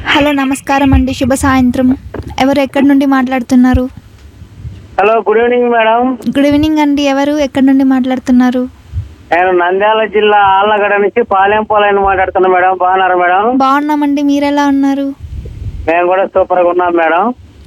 hello నమస్కారం అండి శుభ సాయంత్రం ఎవరు ఎక్కడి నుండి మాట్లాడుతున్నారు hello good evening madam good evening అండి ఎవరు ఎక్కడి నుండి మాట్లాడుతున్నారు నేను నంద్యాల జిల్లా ఆళ్ళగడ నుంచి పాలెంపోలైన మాట్లాడుతున్నా మేడం బాగున్నారా మేడం బాగున్నామండి మీరు ఎలా ఉన్నారు మేము కూడా సూపర్ గా ఉన్నాం మేడం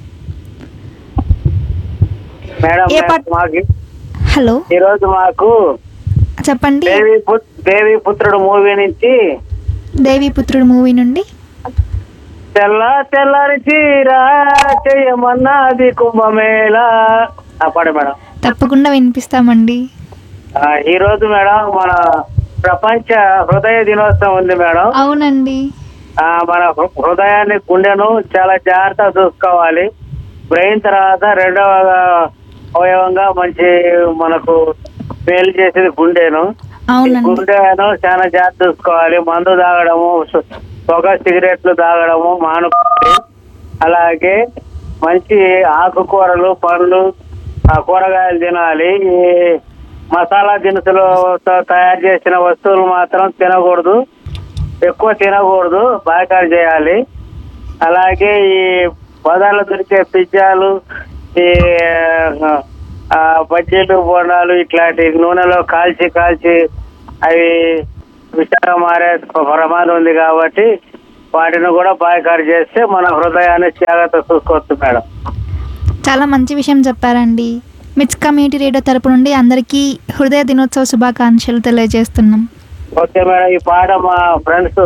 మేడం ఏ పాట- మాకు హలో ఈ రోజు మాకు చెప్పండి దేవి పుత్ దేవి పుత్రుడు మూవీ నుంచి దేవీపుత్రుడు మూవీ నుండి తెల్ల తెల్లని చీర చేయమన్నది కుంభమేళ ఆ పాట మేడం తప్పకుండా వినిపిస్తామండి ఆ, ఈ రోజు మేడం మన ప్రపంచ హృదయ దినోత్సవం ఉంది మేడం అవునండి ఆ, మన హృ- హృదయాన్ని గుండెను చాలా జాగ్రత్తగా చూసుకోవాలి బ్రెయిన్ తర్వాత రెండవ అవయవంగా మంచి మనకు మేలు చేసేది గుండెను ఈ అవునండి గుండెను చాలా జాగ్రత్త చూసుకోవాలి మందు తాగడము సు- పొగ సిగరెట్లు తాగడము మానుకోవాలి అలాగే మంచి ఆకుకూరలు పండ్లు ఆ కూరగాయలు తినాలి ఈ మసాలా దినుసులతో తయారు చేసిన వస్తువులు మాత్రం తినకూడదు ఎక్కువ తినకూడదు బాగా చేయాలి అలాగే ఈ బజార్లో దొరికే పిజ్జాలు ఈ ఆ, బజ్జీలు బోండాలు ఇట్లాంటి నూనెలో కాల్చి కాల్చి అవి విషంగా మారే ప్రమాదం ఉంది కాబట్టి వాటిని కూడా బాయ్కాట్ చేస్తే మన హృదయాన్ని జాగ్రత్త చూసుకోవచ్చు మేడం చాలా మంచి విషయం చెప్పారండి మిట్స్ కమ్యూనిటీ రేడియో తరపు నుండి అందరికీ హృదయ దినోత్సవ శుభాకాంక్షలు తెలియజేస్తున్నాం ఓకే మేడం ఈ పాట మా ఫ్రెండ్స్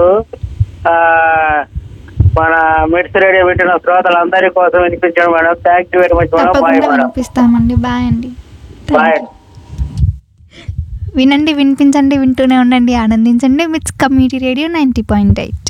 మన మిడ్స్ రేడియో పెట్టిన శ్రోతలందరి కోసం వినిపించాను madam thank you very much madam bye తప్పకుండా మేడం వినిపిస్తామండి బాయ్ అండి బాయ్ వినండి వినిపించండి వింటూనే ఉండండి ఆనందించండి MITS community radio ninety point eight